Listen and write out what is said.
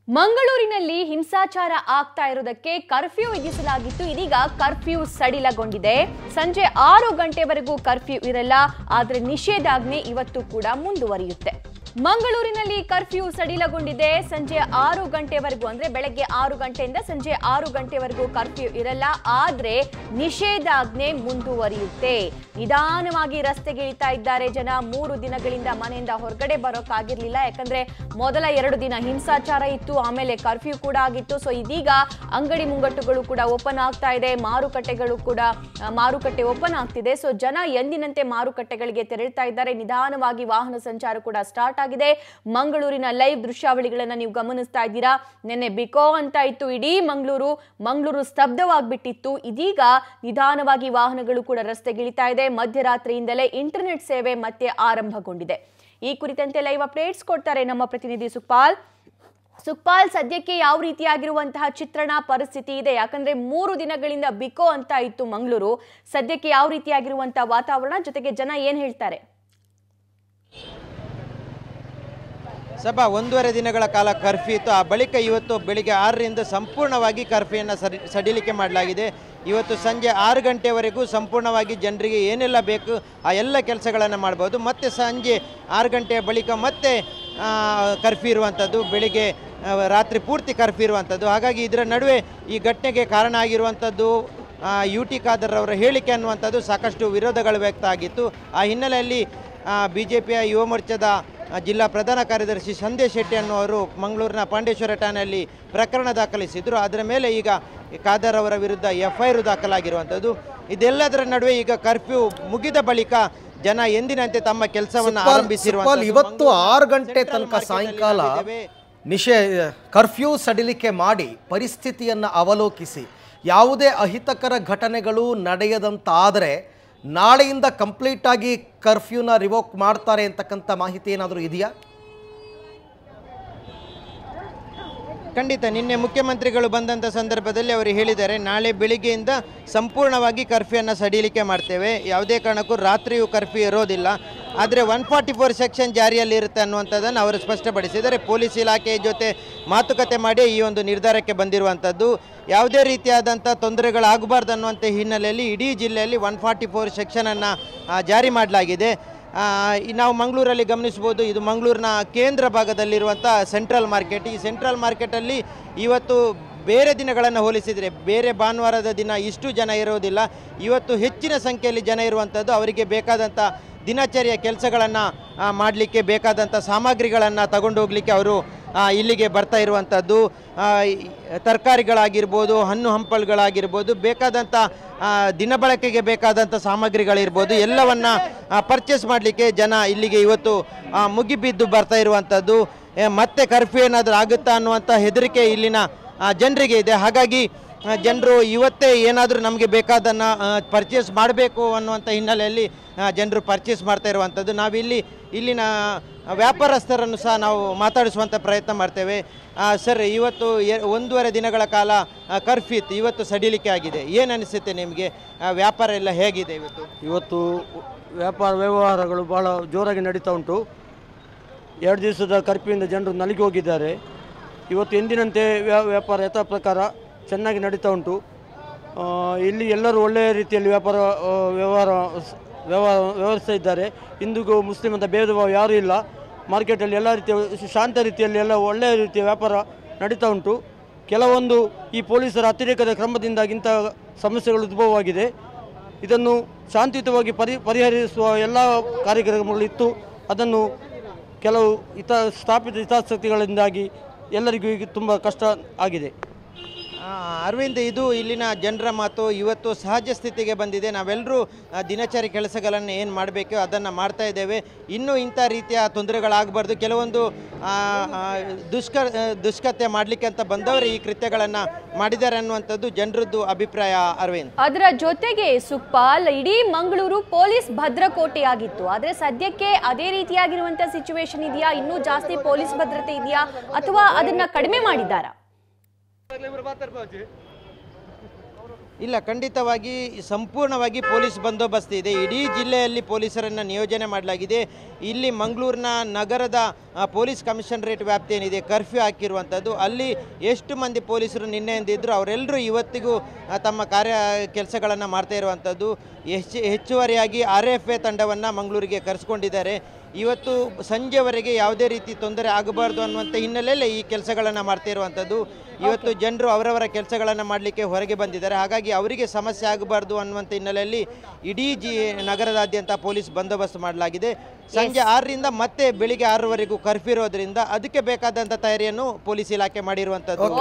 ಮಂಗಳೂರಿನಲ್ಲಿ ಹಿಂಸಾಚಾರ ಆಗ್ತಾ ಇರೋದಕ್ಕೆ ಕರ್ಫ್ಯೂ ವಿಧಿಸಲಾಗಿತ್ತು ಇದೀಗ ಕರ್ಫ್ಯೂ ಸಡಿಲಗೊಂಡಿದೆ ಸಂಜೆ ಆರು ಗಂಟೆವರೆಗೂ ಕರ್ಫ್ಯೂ ಇರಲ್ಲ ಆದ್ರೆ ನಿಷೇಧಾಜ್ಞೆ ಇವತ್ತು ಕೂಡ ಮುಂದುವರಿಯುತ್ತೆ ಮಂಗಳೂರಿನಲ್ಲಿ ಕರ್ಫ್ಯೂ ಸಡಿಲಗೊಂಡಿದೆ ಸಂಜೆ ಆರು ಗಂಟೆವರೆಗೂ ಅಂದ್ರೆ ಬೆಳಗ್ಗೆ ಆರು ಗಂಟೆಯಿಂದ ಸಂಜೆ ಆರು ಗಂಟೆವರೆಗೂ ಕರ್ಫ್ಯೂ ಇರಲ್ಲ ಆದ್ರೆ ನಿಷೇಧಾಜ್ಞೆ ಮುಂದುವರಿಯುತ್ತೆ ನಿಧಾನವಾಗಿ ರಸ್ತೆಗೆ ಇಳಿತಾ ಇದ್ದಾರೆ ಜನ ಮೂರು ದಿನಗಳಿಂದ ಮನೆಯಿಂದ ಹೊರಗಡೆ ಬರೋಕ್ಕಾಗಿರ್ಲಿಲ್ಲ ಯಾಕಂದ್ರೆ ಮೊದಲ ಎರಡು ದಿನ ಹಿಂಸಾಚಾರ ಇತ್ತು ಆಮೇಲೆ ಕರ್ಫ್ಯೂ ಕೂಡ ಆಗಿತ್ತು ಸೊ ಇದೀಗ ಅಂಗಡಿ ಮುಂಗಟ್ಟುಗಳು ಕೂಡ ಓಪನ್ ಆಗ್ತಾ ಇದೆ ಮಾರುಕಟ್ಟೆಗಳು ಕೂಡ ಆ, ಮಾರುಕಟ್ಟೆ ಓಪನ್ ಆಗ್ತಿದೆ ಸೊ ಜನ ಎಂದಿನಂತೆ ಮಾರುಕಟ್ಟೆಗಳಿಗೆ ತೆರಳ್ತಾ ಇದ್ದಾರೆ ನಿಧಾನವಾಗಿ ವಾಹನ ಸಂಚಾರ ಕೂಡ ಸ್ಟಾರ್ಟ್ ಆಗಿದೆ ಮಂಗಳೂರಿನ ಲೈವ್ ದೃಶ್ಯಾವಳಿಗಳನ್ನ ನೀವು ಗಮನಿಸ್ತಾ ಇದ್ದೀರಾ ನಿನ್ನೆ ಬಿಕೋ ಅಂತ ಇತ್ತು ಇಡೀ ಮಂಗಳೂರು ಮಂಗಳೂರು ಸ್ತಬ್ಧವಾಗ್ಬಿಟ್ಟಿತ್ತು ಇದೀಗ ನಿಧಾನವಾಗಿ ವಾಹನಗಳು ಕೂಡ ರಸ್ತೆಗಿಳಿತಾ ಇದೆ ಮಧ್ಯರಾತ್ರಿಯಿಂದಲೇ ಇಂಟರ್ನೆಟ್ ಸೇವೆ ಮತ್ತೆ ಆರಂಭಗೊಂಡಿದೆ ಈ ಕುರಿತಂತೆ ಲೈವ್ ಅಪ್ಡೇಟ್ಸ್ ಕೊಡ್ತಾರೆ ನಮ್ಮ ಪ್ರತಿನಿಧಿ ಸುಕ್ಪಾಲ್ ಸುಕ್ಪಾಲ್ ಸದ್ಯಕ್ಕೆ ಯಾವ ರೀತಿಯಾಗಿರುವಂತಹ ಚಿತ್ರಣ ಪರಿಸ್ಥಿತಿ ಇದೆ ಯಾಕಂದ್ರೆ ಮೂರು ದಿನಗಳಿಂದ ಬಿಕೋ ಅಂತ ಇತ್ತು ಮಂಗಳೂರು ಸದ್ಯಕ್ಕೆ ಯಾವ ರೀತಿಯಾಗಿರುವಂತಹ ವಾತಾವರಣ ಜೊತೆಗೆ ಜನ ಏನ್ ಹೇಳ್ತಾರೆ ಸಭಾ ಒಂದೂವರೆ ದಿನಗಳ ಕಾಲ ಕರ್ಫ್ಯೂ ಇತ್ತು ಆ ಬಳಿಕ ಇವತ್ತು ಬೆಳಿಗ್ಗೆ ಆರರಿಂದ ಸಂಪೂರ್ಣವಾಗಿ ಕರ್ಫ್ಯೂಯನ್ನು ಸಡಿ ಸಡಿಲಿಕೆ ಮಾಡಲಾಗಿದೆ ಇವತ್ತು ಸಂಜೆ ಆರು ಗಂಟೆವರೆಗೂ ಸಂಪೂರ್ಣವಾಗಿ ಜನರಿಗೆ ಏನೆಲ್ಲ ಬೇಕು ಆ ಎಲ್ಲ ಕೆಲಸಗಳನ್ನು ಮಾಡ್ಬೋದು ಮತ್ತು ಸಂಜೆ ಆರು ಗಂಟೆಯ ಬಳಿಕ ಮತ್ತೆ ಕರ್ಫ್ಯೂ ಇರುವಂಥದ್ದು ಬೆಳಿಗ್ಗೆ ಆ, ರಾತ್ರಿ ಪೂರ್ತಿ ಕರ್ಫ್ಯೂ ಇರುವಂಥದ್ದು ಹಾಗಾಗಿ ಇದರ ನಡುವೆ ಈ ಘಟನೆಗೆ ಕಾರಣ ಆಗಿರುವಂಥದ್ದು ಯು ಟಿ ಖಾದರ್ ಅವರ ಹೇಳಿಕೆ ಅನ್ನುವಂಥದ್ದು ಸಾಕಷ್ಟು ವಿರೋಧಗಳು ವ್ಯಕ್ತ ಆಗಿತ್ತು ಆ ಹಿನ್ನೆಲೆಯಲ್ಲಿ ಬಿ ಜೆ ಪಿಯ ಯುವ ಮೋರ್ಚಾದ ಆ, ಜಿಲ್ಲಾ ಪ್ರಧಾನ ಕಾರ್ಯದರ್ಶಿ ಸಂದೇಶ್ ಶೆಟ್ಟಿ ಅನ್ನುವರು ಮಂಗಳೂರಿನ ಪಾಂಡೇಶ್ವರ ಠಾಣೆಯಲ್ಲಿ ಪ್ರಕರಣ ದಾಖಲಿಸಿದ್ರು ಅದರ ಮೇಲೆ ಈಗ ಖಾದರ್ ಅವರ ವಿರುದ್ಧ ಎಫ್ ಐ ಆರ್ ದಾಖಲಾಗಿರುವಂಥದ್ದು ಇದೆಲ್ಲದರ ನಡುವೆ ಈಗ ಕರ್ಫ್ಯೂ ಮುಗಿದ ಬಳಿಕ ಜನ ಎಂದಿನಂತೆ ತಮ್ಮ ಕೆಲಸವನ್ನು ಸುಕ್ಪಾಲ್- ಆರಂಭಿಸಿರುವಂಥದ್ದು ಸುಕ್ಪಾಲ್, ಇವತ್ತು ಮಂಗಳೂರು ಆರು ಗಂಟೆ ಸೆಂಟ್ರಲ್ ತನಕ ಮಾರ್ಕೆಟಲ್ಲಿ ಸಾಯಂಕಾಲ ನಾವಿದ್ದೇವೆ. ನಿಷೇ ಕರ್ಫ್ಯೂ ಸಡಿಲಿಕೆ ಮಾಡಿ ಪರಿಸ್ಥಿತಿಯನ್ನು ಅವಲೋಕಿಸಿ ಯಾವುದೇ ಅಹಿತಕರ ಘಟನೆಗಳು ನಡೆಯದಂತಾದರೆ ನಾಳೆಯಿಂದ ಕಂಪ್ಲೀಟ್ ಆಗಿ ಕರ್ಫ್ಯೂನ ರಿವೋಕ್ ಮಾಡ್ತಾರೆ ಅಂತಕ್ಕಂಥ ಮಾಹಿತಿ ಏನಾದರೂ ಇದೆಯಾ ಖಂಡಿತ ನಿನ್ನೆ ಮುಖ್ಯಮಂತ್ರಿಗಳು ಬಂದಂಥ ಸಂದರ್ಭದಲ್ಲಿ ಅವರು ಹೇಳಿದ್ದಾರೆ ನಾಳೆ ಬೆಳಿಗ್ಗೆಯಿಂದ ಸಂಪೂರ್ಣವಾಗಿ ಕರ್ಫ್ಯೂಯನ್ನು ಸಡಿಲಿಕೆ ಮಾಡ್ತೇವೆ ಯಾವುದೇ ಕಾರಣಕ್ಕೂ ರಾತ್ರಿಯೂ ಕರ್ಫ್ಯೂ ಇರೋದಿಲ್ಲ ಆದರೆ ಒನ್ ಫಾರ್ಟಿ ಫೋರ್ ಸೆಕ್ಷನ್ ಜಾರಿಯಲ್ಲಿ ಇರುತ್ತೆ ಅನ್ನುವಂಥದ್ದನ್ನು ಅವರು ಸ್ಪಷ್ಟಪಡಿಸಿದ್ದಾರೆ ಪೊಲೀಸ್ ಇಲಾಖೆಯ ಜೊತೆ ಮಾತುಕತೆ ಮಾಡಿ ಈ ಒಂದು ನಿರ್ಧಾರಕ್ಕೆ ಬಂದಿರುವಂಥದ್ದು ಯಾವುದೇ ರೀತಿಯಾದಂಥ ತೊಂದರೆಗಳಾಗಬಾರ್ದು ಅನ್ನುವಂಥ ಹಿನ್ನೆಲೆಯಲ್ಲಿ ಇಡೀ ಜಿಲ್ಲೆಯಲ್ಲಿ ಒನ್ ಫಾರ್ಟಿ ಫೋರ್ ಸೆಕ್ಷನನ್ನು ಜಾರಿ ಮಾಡಲಾಗಿದೆ ಆ, ಈ ನಾವು ಮಂಗಳೂರಲ್ಲಿ ಗಮನಿಸ್ಬೋದು ಇದು ಮಂಗಳೂರಿನ ಕೇಂದ್ರ ಭಾಗದಲ್ಲಿರುವಂಥ ಸೆಂಟ್ರಲ್ ಮಾರ್ಕೆಟ್ ಈ ಸೆಂಟ್ರಲ್ ಮಾರ್ಕೆಟಲ್ಲಿ ಇವತ್ತು ಬೇರೆ ದಿನಗಳನ್ನು ಹೋಲಿಸಿದರೆ ಬೇರೆ ಭಾನುವಾರದ ದಿನ ಇಷ್ಟು ಜನ ಇರೋದಿಲ್ಲ ಇವತ್ತು ಹೆಚ್ಚಿನ ಸಂಖ್ಯೆಯಲ್ಲಿ ಜನ ಇರುವಂಥದ್ದು ಅವರಿಗೆ ಬೇಕಾದಂಥ ದಿನಚರಿಯ ಕೆಲಸಗಳನ್ನು ಮಾಡಲಿಕ್ಕೆ ಬೇಕಾದಂಥ ಸಾಮಗ್ರಿಗಳನ್ನು ತಗೊಂಡು ಹೋಗಲಿಕ್ಕೆ ಅವರು ಆ, ಇಲ್ಲಿಗೆ ಬರ್ತಾ ಇರುವಂಥದ್ದು ಆ, ಈ ತರಕಾರಿಗಳಾಗಿರ್ಬೋದು ಹಣ್ಣು ಹಂಪಲುಗಳಾಗಿರ್ಬೋದು ಬೇಕಾದಂಥ ಆ, ದಿನಬಳಕೆಗೆ ಬೇಕಾದಂಥ ಸಾಮಗ್ರಿಗಳಿರ್ಬೋದು ಎಲ್ಲವನ್ನ ಪರ್ಚೇಸ್ ಮಾಡಲಿಕ್ಕೆ ಜನ ಇಲ್ಲಿಗೆ ಇವತ್ತು ಆ, ಮುಗಿಬಿದ್ದು ಬರ್ತಾ ಇರುವಂಥದ್ದು ಏ, ಮತ್ತೆ ಕರ್ಫ್ಯೂ ಏನಾದರೂ ಆಗುತ್ತಾ ಅನ್ನುವಂಥ ಹೆದರಿಕೆ ಇಲ್ಲಿನ ಜನರಿಗೆ ಇದೆ ಹಾಗಾಗಿ ಜನರು ಇವತ್ತೇ ಏನಾದರೂ ನಮಗೆ ಬೇಕಾದನ್ನು ಪರ್ಚೇಸ್ ಮಾಡಬೇಕು ಅನ್ನುವಂಥ ಹಿನ್ನೆಲೆಯಲ್ಲಿ ಜನರು ಪರ್ಚೇಸ್ ಮಾಡ್ತಾ ಇರುವಂಥದ್ದು ನಾವಿಲ್ಲಿ ಇಲ್ಲಿನ ವ್ಯಾಪಾರಸ್ಥರನ್ನು ಸಹ ನಾವು ಮಾತಾಡಿಸುವಂಥ ಪ್ರಯತ್ನ ಮಾಡ್ತೇವೆ ಆ, ಸರ್ ಇವತ್ತು ಎ- ಒಂದೂವರೆ ದಿನಗಳ ಕಾಲ ಕರ್ಫ್ಯೂ ಇತ್ತು ಇವತ್ತು ಸಡಿಲಿಕೆ ಆಗಿದೆ ಏನು ಅನಿಸುತ್ತೆ ನಿಮಗೆ ಆ, ವ್ಯಾಪಾರ ಎಲ್ಲ ಹೇಗಿದೆ ಇವತ್ತು ಇವತ್ತು ವ್ಯಾಪಾರ ವ್ಯವಹಾರಗಳು ಭಾಳ ಜೋರಾಗಿ ನಡೀತಾ ಉಂಟು ಎರಡು ದಿವಸದ ಕರ್ಫ್ಯೂಯಿಂದ ಜನರು ನಲಿಗೆ ಹೋಗಿದ್ದಾರೆ ಇವತ್ತು ಎಂದಿನಂತೆ ವ್ಯಾ- ವ್ಯಾಪಾರ ಯಥಾ ಪ್ರಕಾರ ಚೆನ್ನಾಗಿ ನಡೀತಾ ಉಂಟು ಆ, ಇಲ್ಲಿ ಎಲ್ಲರೂ ಒಳ್ಳೆಯ ರೀತಿಯಲ್ಲಿ ವ್ಯಾಪಾರ ಆ, ವ್ಯವಹಾರ ಸ್- ವ್ಯವಹಾರ ವ್ಯವಹರಿಸ್ತಾ ಇದ್ದಾರೆ ಹಿಂದೂಗೂ ಮುಸ್ಲಿಂ ಅಂತ ಭೇದ ಭಾವ ಯಾರೂ ಇಲ್ಲ ಮಾರ್ಕೆಟಲ್ಲಿ ಎಲ್ಲ ರೀತಿಯ ಶಾಂತ ರೀತಿಯಲ್ಲಿ ಎಲ್ಲ ಒಳ್ಳೆಯ ರೀತಿಯ ವ್ಯಾಪಾರ ನಡೀತಾ ಉಂಟು ಕೆಲವೊಂದು ಈ ಪೊಲೀಸರ ಅತಿರೇಕದ ಕ್ರಮದಿಂದಾಗಿ ಇಂಥ ಸಮಸ್ಯೆಗಳು ಉದ್ಭವವಾಗಿದೆ ಇದನ್ನು ಶಾಂತಿಯುತವಾಗಿ ಪರಿ ಪರಿಹರಿಸುವ ಎಲ್ಲ ಕಾರ್ಯಕ್ರಮಗಳಿತ್ತು ಅದನ್ನು ಕೆಲವು ಹಿತ ಸ್ಥಾಪಿತ ಹಿತಾಸಕ್ತಿಗಳಿಂದಾಗಿ ಎಲ್ಲರಿಗೂ ಈಗ ತುಂಬ ಕಷ್ಟ ಆಗಿದೆ ಆ, ಅರವಿಂದ್ ಇದು ಇಲ್ಲಿನ ಜನರ ಮಾತು ಇವತ್ತು ಸಹಜ ಸ್ಥಿತಿಗೆ ಬಂದಿದೆ ನಾವೆಲ್ಲರೂ ಆ, ದಿನಚರಿ ಕೆಲಸಗಳನ್ನು ಏನು ಮಾಡಬೇಕು ಅದನ್ನು ಮಾಡ್ತಾ ಇದ್ದೇವೆ ಇನ್ನೂ ಇಂಥ ರೀತಿಯ ತೊಂದರೆಗಳಾಗಬಾರ್ದು ಕೆಲವೊಂದು ಆ, ಆ, ದುಷ್ಕ ಆ, ದುಷ್ಕೃತ್ಯ ಮಾಡಲಿಕ್ಕೆ ಅಂತ ಬಂದವರು ಈ ಕೃತ್ಯಗಳನ್ನು ಮಾಡಿದ್ದಾರೆ ಅನ್ನುವಂಥದ್ದು ಜನರದ್ದು ಅಭಿಪ್ರಾಯ ಅರವಿಂದ್ ಅದರ ಜೊತೆಗೆ ಸುಕ್ಪಾಲ್ ಇಡೀ ಮಂಗಳೂರು ಪೊಲೀಸ್ ಭದ್ರಕೋಟೆಯಾಗಿತ್ತು ಆದ್ರೆ ಸದ್ಯಕ್ಕೆ ಅದೇ ರೀತಿಯಾಗಿರುವಂತಹ ಸಿಚುವೇಶನ್ ಇದೆಯಾ ಇನ್ನೂ ಜಾಸ್ತಿ ಪೊಲೀಸ್ ಭದ್ರತೆ ಇದೆಯಾ ಅಥವಾ ಅದನ್ನ ಕಡಿಮೆ ಮಾಡಿದ್ದಾರಾ ಇಲ್ಲ ಖಂಡಿತವಾಗಿ ಸಂಪೂರ್ಣವಾಗಿ ಪೊಲೀಸ್ ಬಂದೋಬಸ್ತ್ ಇದೆ ಇಡೀ ಜಿಲ್ಲೆಯಲ್ಲಿ ಪೊಲೀಸರನ್ನು ನಿಯೋಜನೆ ಮಾಡಲಾಗಿದೆ ಇಲ್ಲಿ ಮಂಗಳೂರಿನ ನಗರದ ಆ, ಪೊಲೀಸ್ ಕಮಿಷನರೇಟ್ ವ್ಯಾಪ್ತಿ ಏನಿದೆ ಕರ್ಫ್ಯೂ ಹಾಕಿರುವಂಥದ್ದು ಅಲ್ಲಿ ಎಷ್ಟು ಮಂದಿ ಪೊಲೀಸರು ನಿನ್ನೆಯಿಂದಿದ್ದರು ಅವರೆಲ್ಲರೂ ಇವತ್ತಿಗೂ ಆ, ತಮ್ಮ ಕಾರ್ಯ ಕೆಲಸಗಳನ್ನು ಮಾಡ್ತಾ ಇರುವಂಥದ್ದು ಹೆಚ್ಚು ಹೆಚ್ಚುವರಿಯಾಗಿ ಆರ್ ಎಫ್ ಎ ತಂಡವನ್ನು ಮಂಗಳೂರಿಗೆ ಕರೆಸ್ಕೊಂಡಿದ್ದಾರೆ ಇವತ್ತು ಸಂಜೆವರೆಗೆ ಯಾವುದೇ ರೀತಿ ತೊಂದರೆ ಆಗಬಾರ್ದು ಅನ್ನುವಂಥ ಹಿನ್ನೆಲೆಯಲ್ಲಿ ಈ ಕೆಲಸಗಳನ್ನು ಮಾಡ್ತಾ ಇರುವಂಥದ್ದು ಇವತ್ತು ಜನರು ಅವರವರ ಕೆಲಸಗಳನ್ನು ಮಾಡಲಿಕ್ಕೆ ಹೊರಗೆ ಬಂದಿದ್ದಾರೆ ಹಾಗಾಗಿ ಅವರಿಗೆ ಸಮಸ್ಯೆ ಆಗಬಾರ್ದು ಅನ್ನುವಂಥ ಹಿನ್ನೆಲೆಯಲ್ಲಿ ಇಡೀ ಜಿ ನಗರದಾದ್ಯಂತ ಪೊಲೀಸ್ ಬಂದೋಬಸ್ತ್ ಮಾಡಲಾಗಿದೆ ಸಂಜೆ ಆರರಿಂದ ಮತ್ತೆ ಬೆಳಿಗ್ಗೆ ಆರರವರೆಗೂ ಕರ್ಫ್ಯೂ ಇರೋದ್ರಿಂದ ಅದಕ್ಕೆ ಬೇಕಾದಂಥ ತಯಾರಿಯನ್ನು ಪೊಲೀಸ್ ಇಲಾಖೆ ಮಾಡಿರುವಂಥದ್ದು